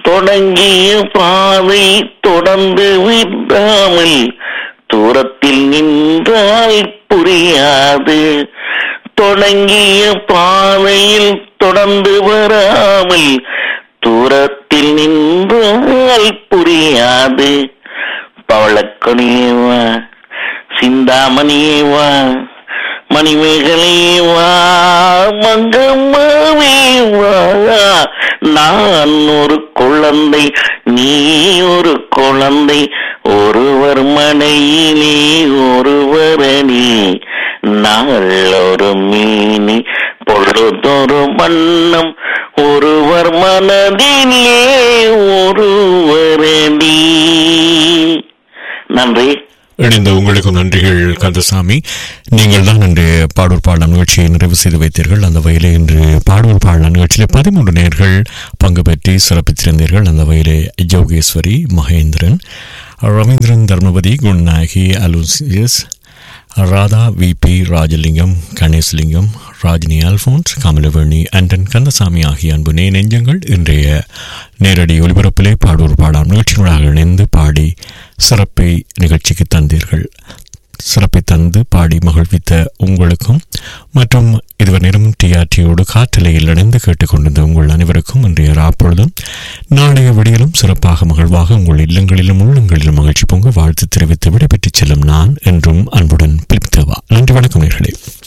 தொடங்கிய பாதை தொடர்ந்து விடாமல் தூரத்தில் நின்றால் புரியாது தொடங்கிய பாதையில் தொடர்ந்து வராமல் தூரத்தில் நின்றால் புரியாது பவளக்கொடியேவா சிந்தாமணியேவா மணிமேகலையேவா மங்கம்மாவேவா நான் ஒரு குழந்தை நீ ஒரு குழந்தை ஒருவர் மனையிலே ஒருவரணி நாள் ஒரு மீனி பொழுதொரு வண்ணம் ஒருவர் மனதிலே ஒருவரணி நன்றி இணைந்த உங்களுக்கு நன்றிகள் கந்தசாமி நீங்கள் தான் இன்று பாடூர் பாடல் நிகழ்ச்சியை நிறைவு செய்து வைத்தீர்கள் அந்த வகையிலே இன்று பாடூர் பாடல் நிகழ்ச்சியில் பதிமூன்று நேர்கள் பங்கு பெற்றி சிறப்பித்திருந்தீர்கள் அந்த வகையிலே Jogeswari Mahendran Ravindran Dharmapathi Gunanayaki Aloysius Radha VP Rajalingam Ganesalingam Rajini Alphonse Kamalaveni Anton Kandasamy ஆகிய அன்பு நே நெஞ்சங்கள் இன்றைய நேரடி ஒலிபரப்பிலே பாடூர் பாடாம் நிகழ்ச்சிகளாக இணைந்து பாடி சிறப்பை நிகழ்ச்சிக்கு தந்தீர்கள் சிறப்பை தந்து பாடி மகிழ்வித்த உங்களுக்கும் மற்றும் இதுவரை நேரம் டிஆர்டியோடு காற்றலையில் இணைந்து கேட்டுக்கொண்டிருந்த உங்கள் அனைவருக்கும் இன்றைய ராப்பொழுதும் நாளைய விடியலும் சிறப்பாக மகிழ்வாக உங்கள் இல்லங்களிலும் உள்ளங்களிலும் மகிழ்ச்சி பொங்க வாழ்த்து தெரிவித்து விடைபெற்றுச் செல்லும் நான் என்றும் அன்புடன் பிலிப் தேவா நன்றி வணக்கம் நேர்களே